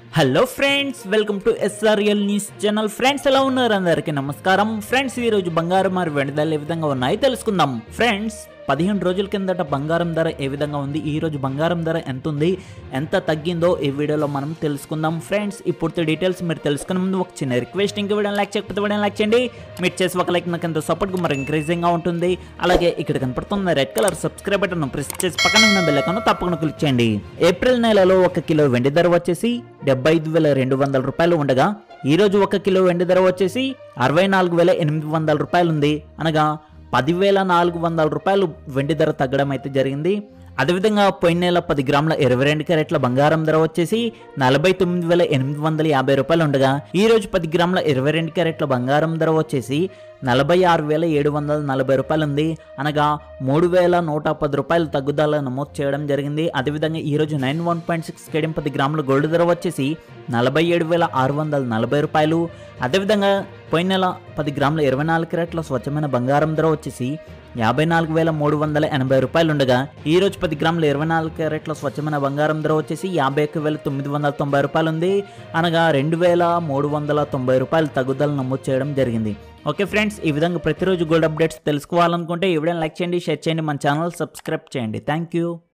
hello friends welcome to S R L news channel friends ఎలా ఉన్నారు అందరికీ నమస్కారం ఫ్రెండ్స్ ఈ రోజు బంగారం మరి వెండి ధరలు ఏ విధంగా ఉన్నాయి తెలుసుకుందాం ఫ్రెండ్స్ పదిహేను రోజుల కిందట బంగారం ధర ఏ విధంగా ఉంది ఈ రోజు బంగారం ధర ఎంత ఉంది ఎంత తగ్గిందో ఈ వీడియోలో మనం తెలుసుకుందాం ఫ్రెండ్స్ ఈ పూర్తి డీటెయిల్స్ మీరు తెలుసుకునే ముందు ఒక చిన్న రిక్వెస్ట్ ఇంక వీడియో లైక్ చేయకపోతే వీడియో లైక్ చేయండి మీరు చేసి ఒక లైక్ నాకు ఎంతో సపోర్ట్గా మరి ఎంకరేజింగ్గా ఉంటుంది అలాగే ఇక్కడ కనపడుతున్న red colour subscribe button press చేసి పక్కన ఉన్న బెల్ ఐకాన్ తప్పకుండా క్లిక్ చేయండి ఏప్రిల్ నెలలో ఒక కిలో వెండి ధర వచ్చేసి డెబ్బై ఐదు వేల రెండు వందల రూపాయలు ఉండగా ఈ రోజు ఒక కిలో వెండి ధర వచ్చేసి అరవై నాలుగు వేల ఎనిమిది వందల రూపాయలు ఉంది అనగా పదివేల నాలుగు వందల రూపాయలు వెండి ధర తగ్గడం అయితే జరిగింది అదేవిధంగా పోయిన నెల పది గ్రాముల ఇరవై రెండు క్యారెట్ల బంగారం ధర వచ్చేసి నలభై తొమ్మిది వేల ఎనిమిది వందల యాభై రూపాయలు ఉండగా ఈ రోజు పది గ్రాముల ఇరవై రెండు క్యారెట్ల బంగారం ధర వచ్చేసి నలభై ఆరు వేల ఏడు వందల నలభై రూపాయలు ఉంది అనగా మూడు వేల నూట పది రూపాయలు తగ్గుదల నమోదు చేయడం జరిగింది అదేవిధంగా ఈ రోజు నైన్ వన్ పాయింట్ సిక్స్ కేడియం పది గ్రాముల గోల్డ్ ధర వచ్చేసి నలభై ఏడు వేల ఆరు వందల నలభై రూపాయలు అదేవిధంగా పోయిన నెల పది గ్రాముల ఇరవై నాలుగు క్యారెట్ల స్వచ్ఛమైన బంగారం ధర వచ్చేసి యాభై నాలుగు వేల మూడు వందల ఎనభై రూపాయలు ఉండగా ఈ రోజు పది గ్రాముల ఇరవై నాలుగు క్యారెట్ల స్వచ్ఛమైన బంగారం ధర వచ్చేసి యాభై ఒక్క వేల తొమ్మిది వందల తొంభై రూపాయలు ఉంది అనగా రెండు వేల మూడు వందల తొంభై రూపాయలు తగ్గుదల నమోదు చేయడం జరిగింది ఓకే ఫ్రెండ్స్ ఈ విధంగా ప్రతిరోజు గోల్డ్ అప్డేట్స్ తెలుసుకోవాలనుకుంటే ఈ వీడియోని లైక్ చేయండి షేర్ చేయండి మన ఛానల్ సబ్స్క్రైబ్ చేయండి థ్యాంక్ యూ